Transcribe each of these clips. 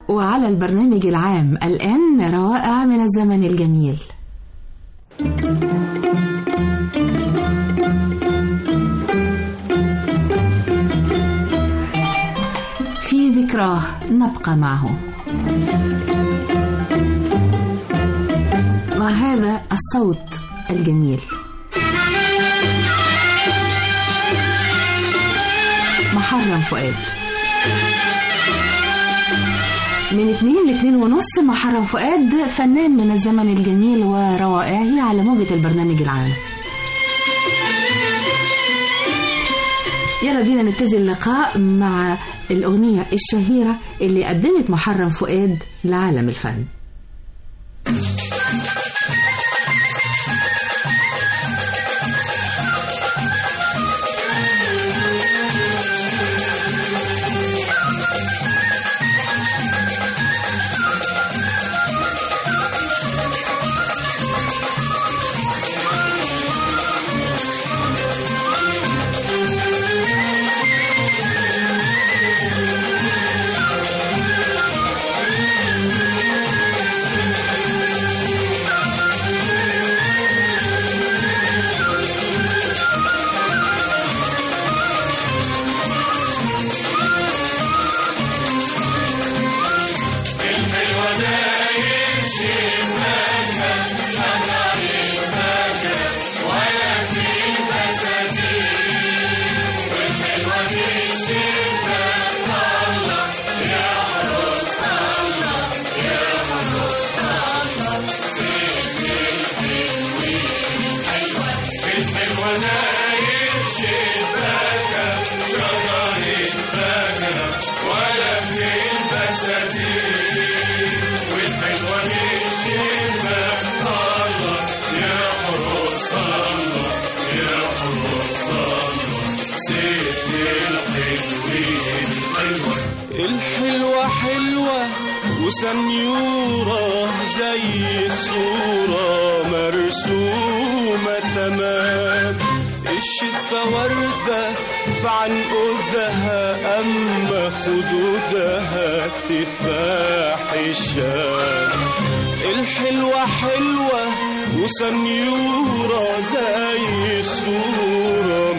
وعلى البرنامج العام الآن روائع من الزمن الجميل في ذكراه نبقى معه مع هذا الصوت الجميل محرم فؤاد من اتنين لاتنين ونص محرم فؤاد فنان من الزمن الجميل وروائعه على موجة البرنامج العام يلا بينا نبتدي اللقاء مع الأغنية الشهيرة اللي قدمت محرم فؤاد لعالم الفن الحلوة حلوة وسنيورة زي الصورة مرسومة تمام الشفة وردة في عنقودها أما خدودها تفاح الشام الحلوة حلوة وسنيورة زي الصورة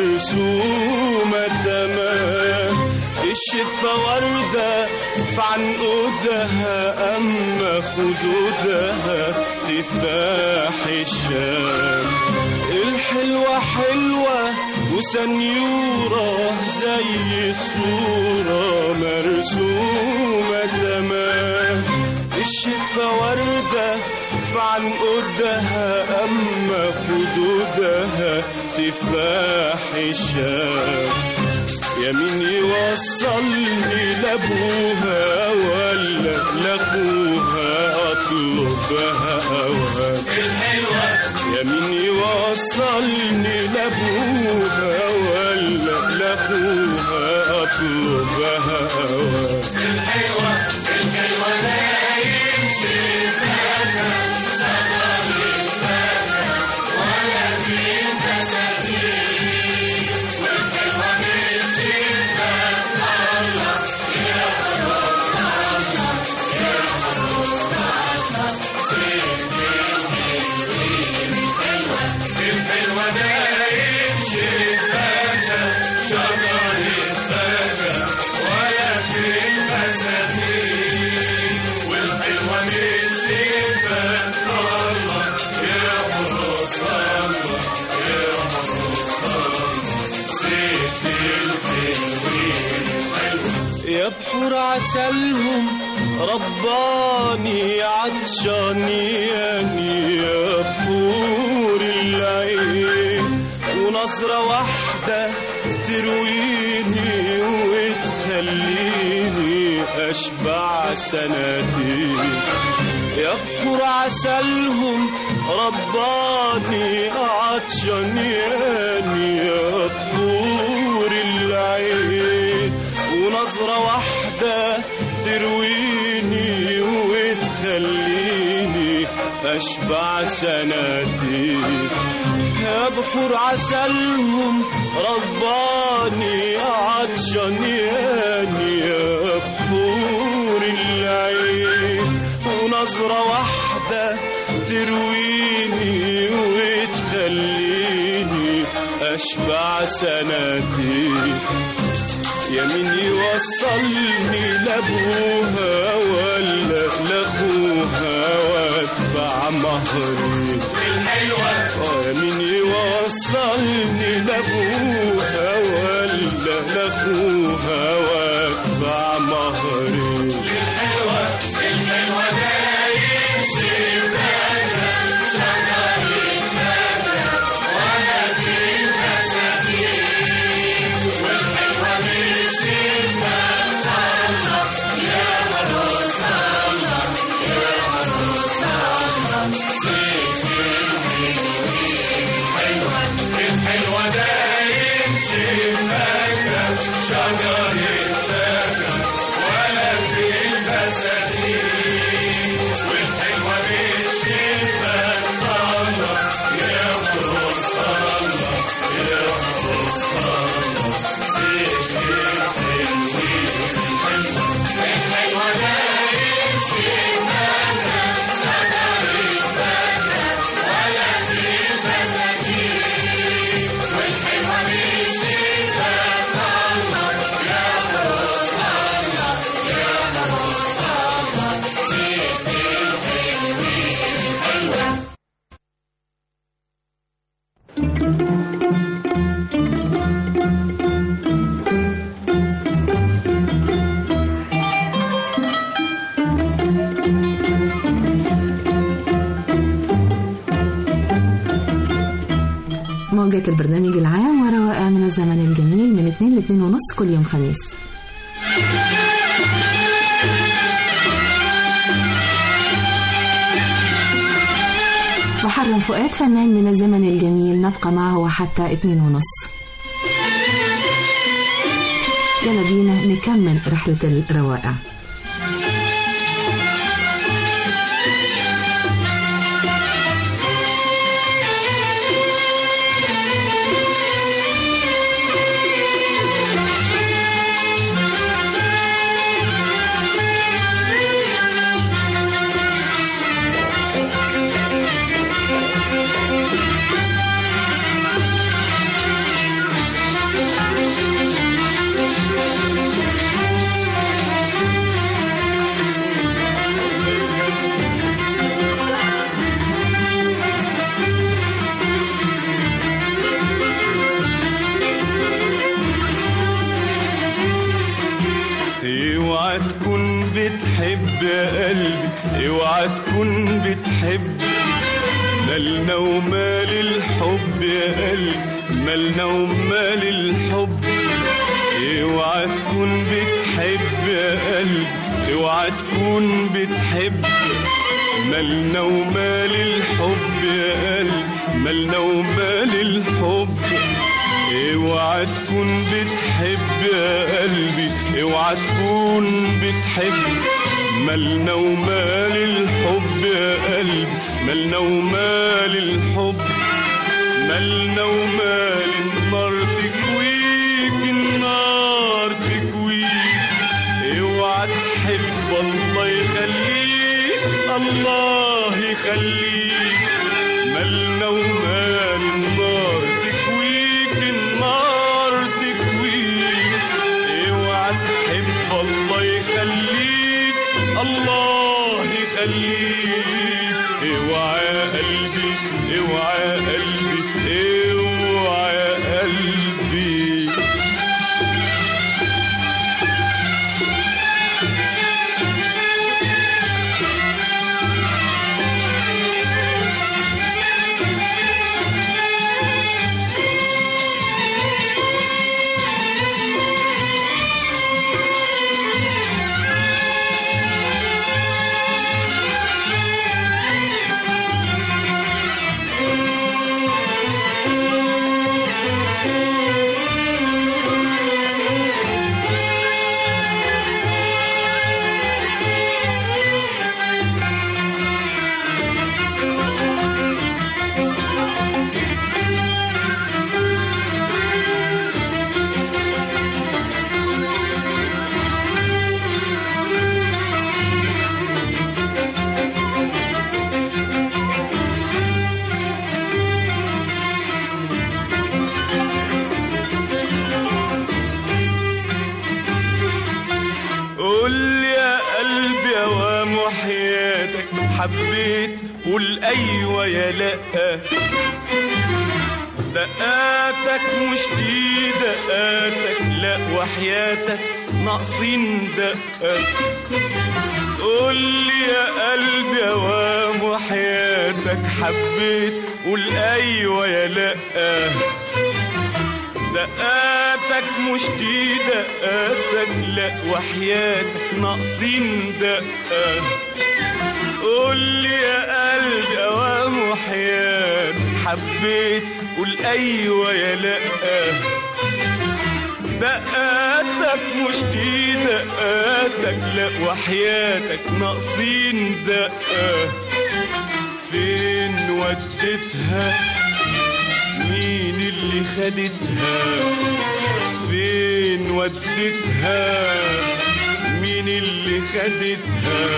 مرسومة تمام الشفة وردة في عنقودها أما خدودها تفاح الشام الحلوة حلوة وسنيورة زي الصورة مرسومة تمام الشفة وردة في عنقودها أما خدودها تفاح الشام يا مين يوصلني لابوها ولا لاخوها اطلبها اوام يا مين يوصلني لابوها ولا لاخوها اطلبها اوام يا بحور عسلهم رباني عطشاني يعني يا بحور العين ونظرة واحدة ترويني وتخليني أشبع سنتين يا بحور عسلهم رباني عطشان يعني يا بحور العين ونظرة واحدة ترويني وتخليني أشبع سنتين يا بحور عسلهم رباني عطشان يعني يا بحور العين نظرة واحدة ترويني وتخليني أشبع سنتي يا مين يوصلني لابوها ولا لاخوها وادفع مهري الحلوة اه يا مين يوصلني لابوها ولا لاخوها وادفع مهري الحلوة الحلوة موجة البرنامج العام وروائع من الزمن الجميل من 2 ل 2 ونص كل يوم خميس محرم فؤاد فنان من الزمن الجميل نبقى معه حتى 2 ونص يلا بينا نكمل رحلة الروائع اوعى تكون بتحب يا قلبي اوعى تكون بتحب مالنا ومال الحب يا قلبي مالنا ومال الحب اوعى تكون بتحب يا قلبي اوعى تكون بتحب مالنا ومال الحب يا قلبي مالنا ومال الحب اوعى تكون بتحب يا قلبي اوعى تكون بتحب مالنا ومال الحب يا قلبي مالنا ومال الحب مالنا ومال النار تكويك النار تكويك اوعى تحب الله يخليك الله يخليك مالنا ومال النار تكويك النار تكويك اوعى تحب الله يخليك الله يخليك اوعى يا قلبي اوعى يا قلبي اوعى يا قلبي حبيت قول ايوه يا لا دقاتك مش دي دقاتك لا وحياتك ناقصين دقة قول لي يا قلبي يا وام وحياتك حبيت قول ايوه يا لا دقاتك مش دي دقاتك لا وحياتك ناقصين دقة قول لي يا قلبي اوام وحياتك حبيت قول ايوه يا لا دقاتك مش دي دقاتك لا وحياتك ناقصين دقة فين وديتها مين اللي خدتها فين وديتها مين اللي خدتها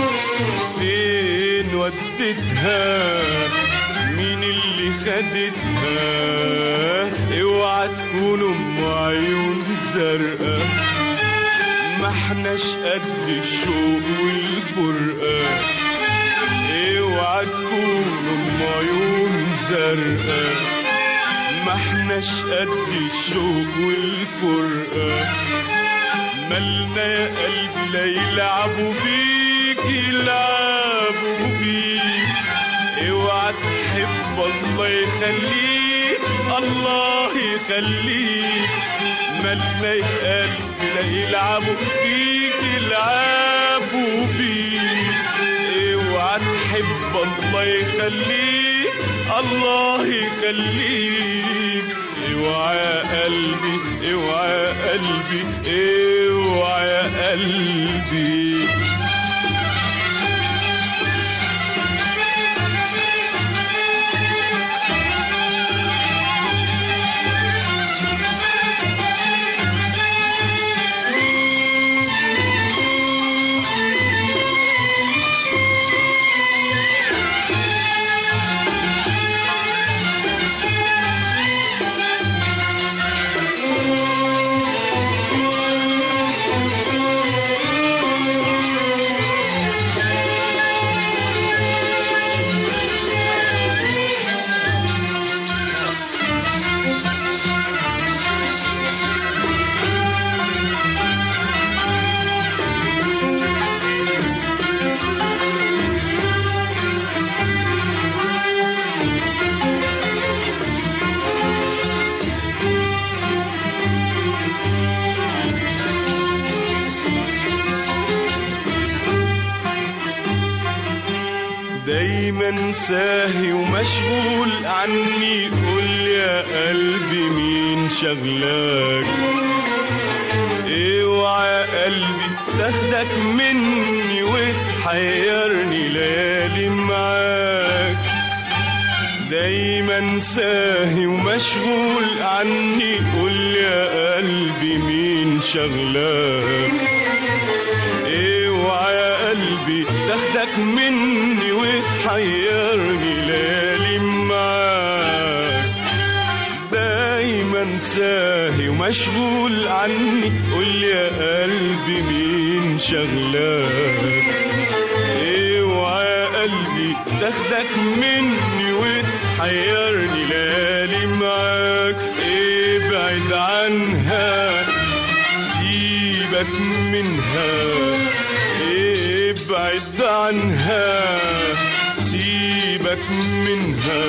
فين وديتها مين اللي خدتها اوعى تكون ام عيون زرقاء ما احناش قد الشوق والفرقة اوعى تكون ام عيون زرقاء ما احناش قد الشوق والفرقة مالنا يا قلبي لا يلعبوا بيك يلعبوا بيك اوعى تحب الله يخليك الله يخليك مالنا يا قلبي لا يلعبوا بيك يلعبوا بيك اوعى تحب الله يخليك الله يخليك اوعى يا قلبي اوعى يا قلبي اوعى يا قلبي دايما ساهي ومشغول عني قول يا قلبي مين شغلك اوعى يا قلبي تاخدك مني وتحيرني ليالي معاك دايما ساهي ومشغول عني قول يا قلبي مين شغلك اوعى يا قلبي تاخدك مني وتحيرني ليالي معاك دايما ساهي ومشغول عني قول يا قلبي مين شغلك اوعى يا قلبي تاخدك مني وتحيرني ليالي معاك ابعد عنها سيبك منها ابعد عنها سيبك منها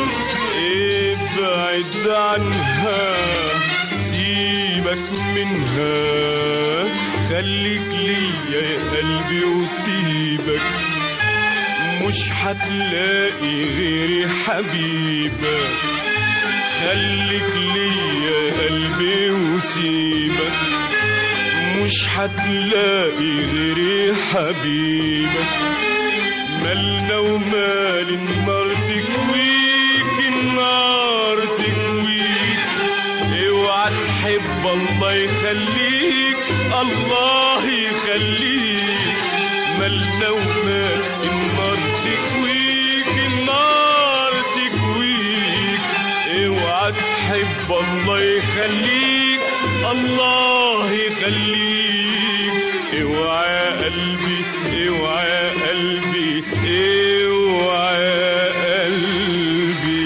ابعد عنها سيبك منها خليك ليا يا قلبي وسيبك مش هتلاقي غيري حبيبك خليك ليا يا قلبي وسيبك مش هتلاقي غيري حبيبك مالنا ومال النار تكويك النار تكويك اوعى تحب الله يخليك الله يخليك مالنا ومال النار تكويك النار تكويك اوعى تحب الله يخليك الله يخليك اوعى يا قلبي اوعى يا قلبي اوعى يا قلبي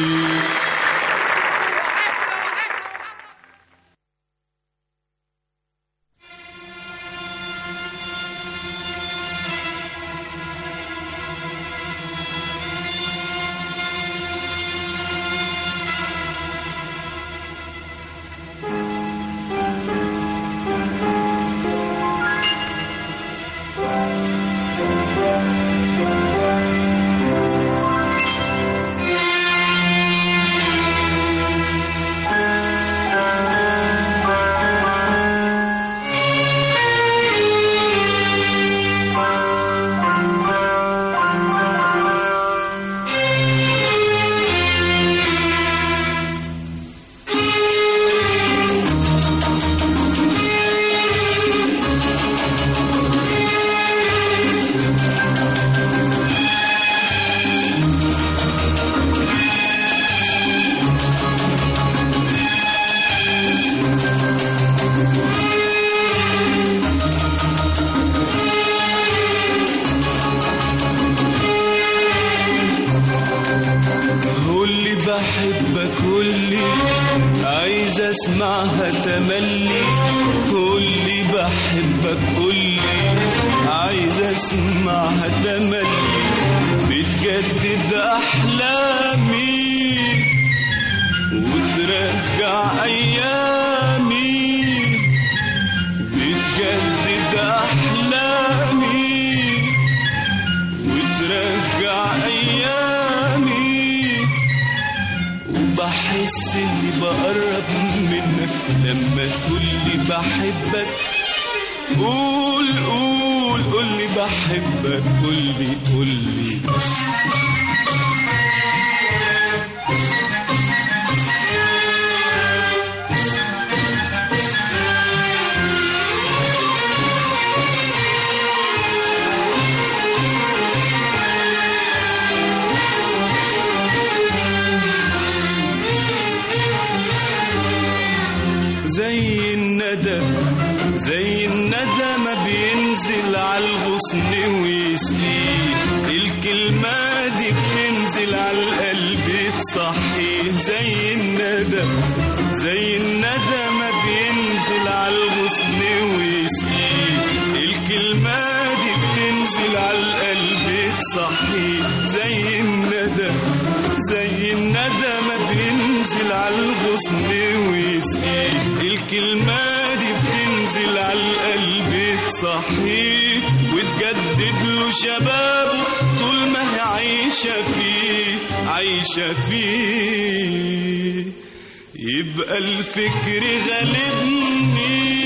قولي بحبك قولي عايز اسمعها تملي قولي بحبك قولي عايز اسمعها تملي بتجدد احلامي وترجع ايامي بتجدد احلامي وترجع ايامي وبحس اني بقرب منك لما تقولي بحبك قول قول قولي بحبك قولي قولي زي الندى زي الندى ما بينزل على الغصن ويسقيه الكلمة دي بتنزل على القلب تصحيه زي الندى زي الندى ما بينزل على الغصن ويسقيه الكلمة دي بتنزل على القلب تصحيه زي الندى زي الندى ما بينزل على الغصن ويسقيه الكلمة دي بتنزل على القلب تصحيه وتجدد له شبابه طول ما هي عايشة فيه عايشة فيه يبقى الفكر غالبني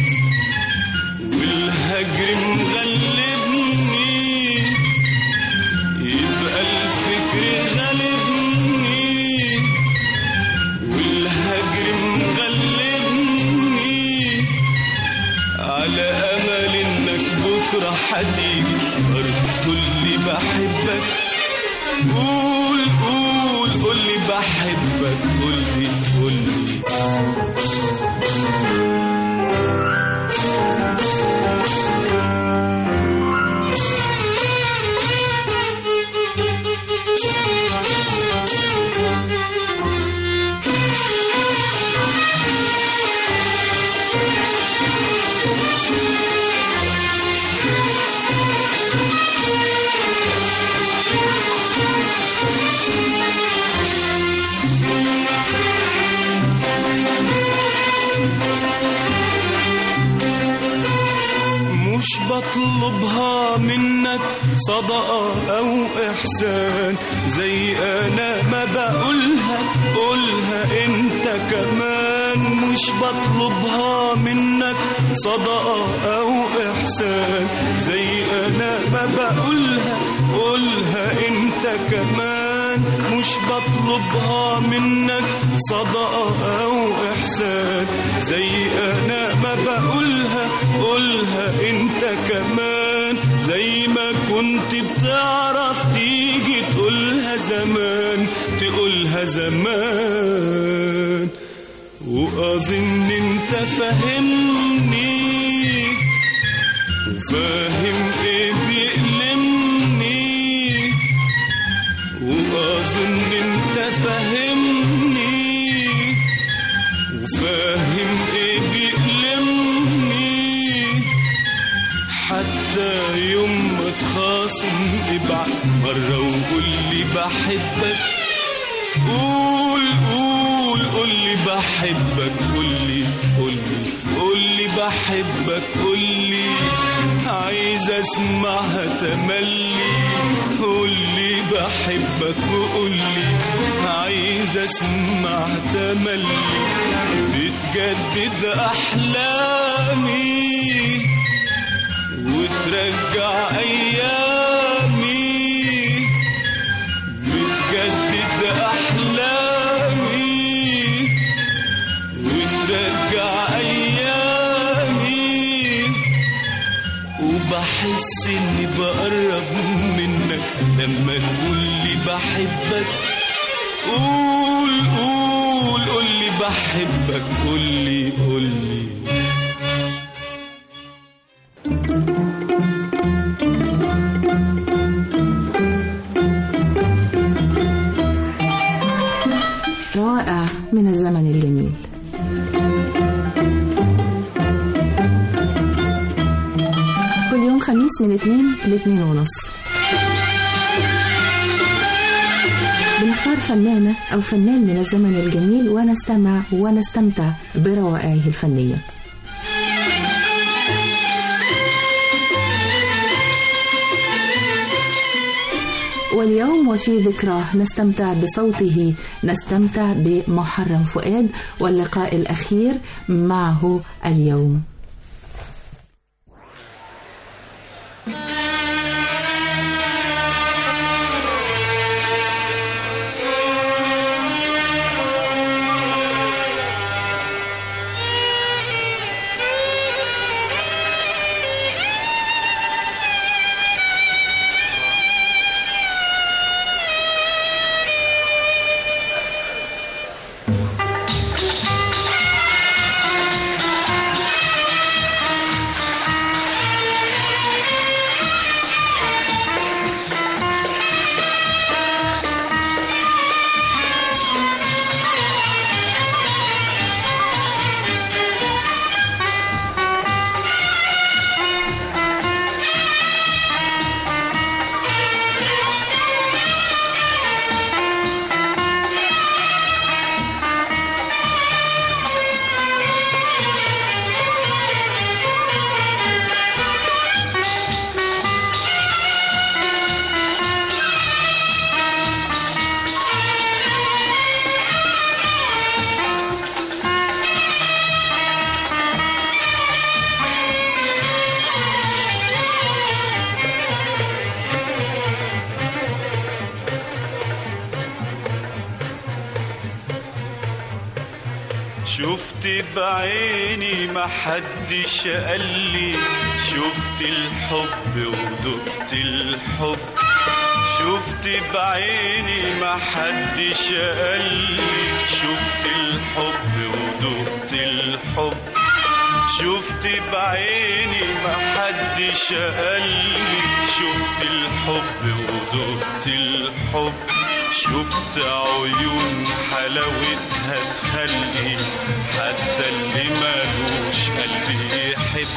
والهجر مغلبني يبقى الفكر غالبني والهجر مغلبني على امل انك بكره هتيجي برضه تقولي بحبك قول قول قولي بحبك قولي قولي مش بطلبها منك صدقة أو إحسان زي أنا ما بقولها قولها أنت كمان مش بطلبها منك صدقة أو إحسان زي أنا ما بقولها قولها أنت كمان مش بطلبها منك صدقة أو إحسان زي أنا ما بقولها قولها أنت كمان زي ما كنت بتعرف تيجي تقولها زمان تقولها زمان وأظن أنت فاهمني وفاهم ايه بيألمني وأظن انت فاهمني وفاهم ايه بيألمني حتى يوم ما تخاصم ابعت مرة وقول لي بحبك قول قول قول لي بحبك قول لي قول لي قول لي بحبك قول لي عايز اسمعها تملي قول لي بحبك وقول لي عايز اسمع تملي بتجدد احلامي وترجع ايامي بتجدد احلامي وترجع ايامي وبحس اني بقرب منك لما تقول لي بحبك قول قول قول لي بحبك قول لي قول لي رائع من الزمن الجميل كل يوم خميس من اتنين لاتنين ونص بنختار فنانة أو فنان من الزمن الجميل ونستمع ونستمتع بروائعه الفنية واليوم وفي ذكراه نستمتع بصوته نستمتع بمحرم فؤاد واللقاء الأخير معه اليوم شفت بعيني ما حدش قال لي شفت الحب ودقت الحب شفت بعيني ما حدش قال لي شفت الحب ودقت الحب شفت بعيني ما حدش قال لي شفت الحب ودقت الحب شفت عيون حلاوتها تخلي حتى اللي مالوش قلبي يحب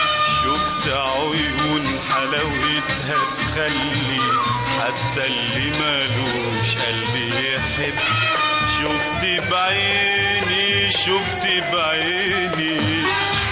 شفت عيون حلاوتها تخلي حتى اللي مالوش قلبي يحب شفت بعيني شفت بعيني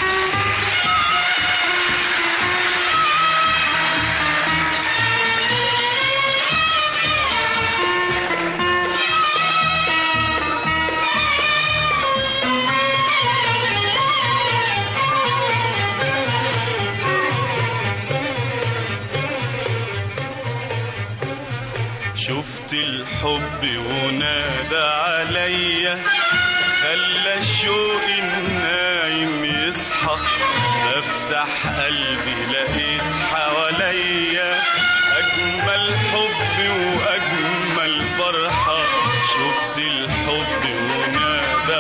شفت الحب ونادى عليا خلى الشوق النايم يصحى بفتح قلبي لقيت حواليا أجمل حب وأجمل فرحة شفت الحب ونادى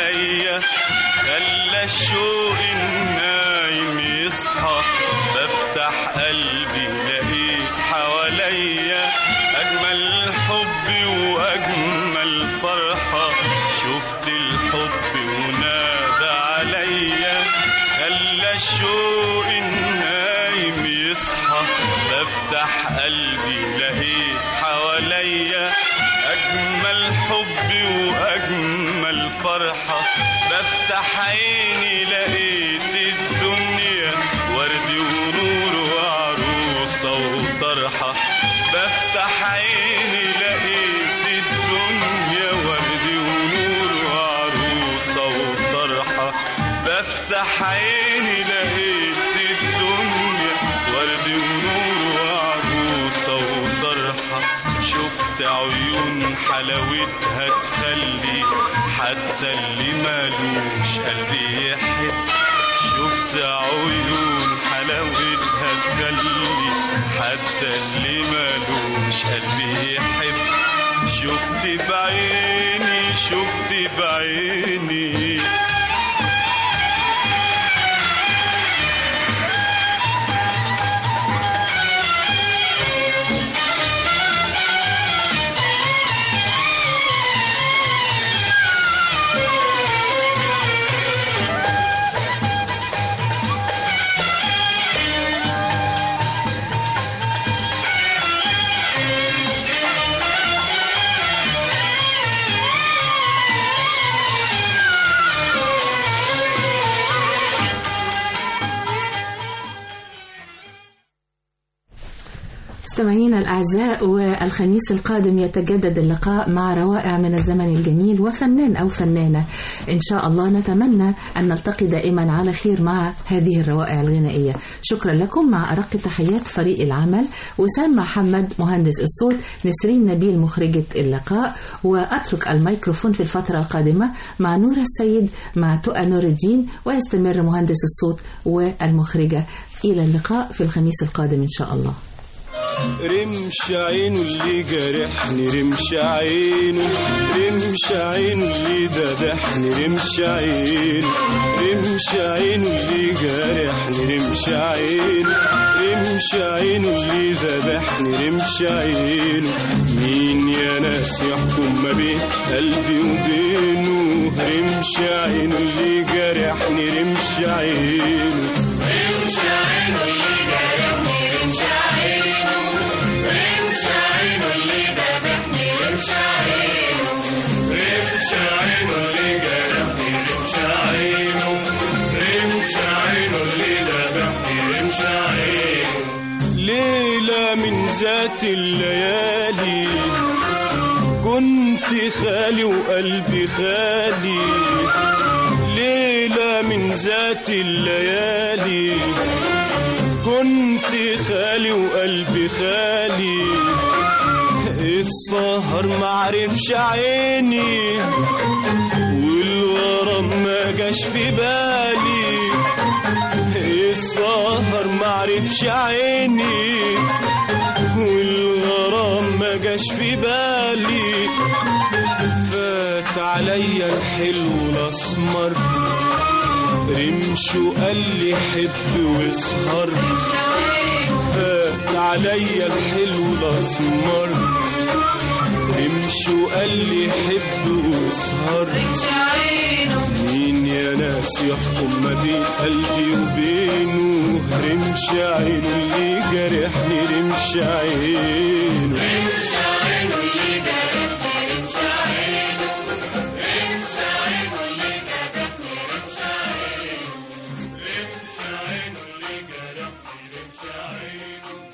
عليا خلى الشوق النايم يصحى بفتح بفتح قلبي لقيت حواليا أجمل حب وأجمل فرحة شفت الحب ونادى عليا خلى الشوق النايم يصحى بفتح قلبي لقيت حواليا أجمل حب وأجمل فرحة بفتح عيني لقيت الدنيا ورد ونور وعروسة وطرحة بفتح عيني لقيت الدنيا ورد ونور وعروسة وطرحة بفتح عيني لقيت الدنيا ورد ونور وعروسة وطرحة شفت عيون حلاوتها تخلي حتى اللي مالوش قلبي يحب شفت عيون حلاوتها تخلي حتى اللي مالوش قلبي يحب شفت بعيني شفت بعيني مستمعينا الأعزاء والخميس القادم يتجدد اللقاء مع روائع من الزمن الجميل وفنان أو فنانة إن شاء الله نتمنى أن نلتقي دائما على خير مع هذه الروائع الغنائية شكرا لكم مع أرق تحيات فريق العمل وسام محمد مهندس الصوت نسرين نبيل مخرجة اللقاء وأترك الميكروفون في الفترة القادمة مع نور السيد مع تقى نور الدين ويستمر مهندس الصوت والمخرجة إلى اللقاء في الخميس القادم إن شاء الله رمش عينه اللي جرحني رمش عينه رمش عينه اللي ذبحني رمش عينه رمش عينه اللي جرحني رمش عينه رمش عينه اللي ذبحني رمش عينه مين يا ناس يحكم ما بين قلبي وبينه رمش عينه اللي جرحني رمش عينه رمش عينه اللي جرحني رمش عينه رمش عينه اللي ذبحني رمش عينه رمش عينه اللي جرحني رمش عينه رمش عينه اللي ذبحني رمش عينه ليلة من ذات الليالي كنت خالي وقلبي خالي ليلة من ذات الليالي كنت خالي وقلبي خالي السهر معرفش عيني والغرام ما جاش في بالي السهر معرفش عيني والغرام ما جاش في بالي فات عليا الحلو الاسمر رمشه قال لي حب واسهر فات عليا الحلو الاسمر رمشه قال لي حب واسهر مين يا ناس يحكم ما بين قلبي وبينه رمش عينه اللي جرحني رمش عينه